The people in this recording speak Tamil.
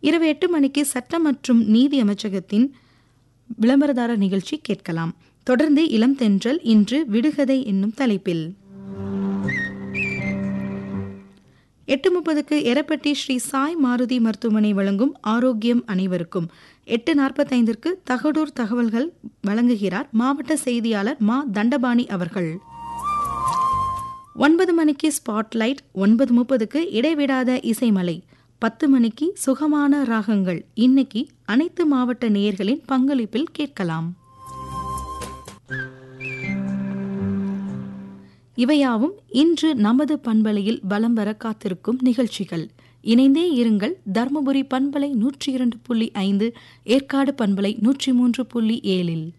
இரவு எட்டு மணிக்கு சட்டம் மற்றும் நீதி அமைச்சகத்தின் விளம்பரதாரர் நிகழ்ச்சி கேட்கலாம் தொடர்ந்து இளம் தென்றல் இன்று விடுகதை என்னும் தலைப்பில் எட்டு முப்பதுக்கு எரப்பட்டி ஸ்ரீ சாய் மாருதி மருத்துவமனை வழங்கும் ஆரோக்கியம் அனைவருக்கும் எட்டு நாற்பத்தைந்திற்கு தகடூர் தகவல்கள் வழங்குகிறார் மாவட்ட செய்தியாளர் மா தண்டபாணி அவர்கள் ஒன்பது மணிக்கு ஸ்பாட்லைட் ஒன்பது முப்பதுக்கு இடைவிடாத இசைமலை பத்து மணிக்கு சுகமான ராகங்கள் இன்னைக்கு அனைத்து மாவட்ட நேயர்களின் பங்களிப்பில் கேட்கலாம் இவையாவும் இன்று நமது பண்பலையில் வலம் வர காத்திருக்கும் நிகழ்ச்சிகள் இணைந்தே இருங்கள் தர்மபுரி பண்பலை நூற்றி இரண்டு புள்ளி ஐந்து ஏற்காடு பண்பலை நூற்றி மூன்று புள்ளி ஏழில்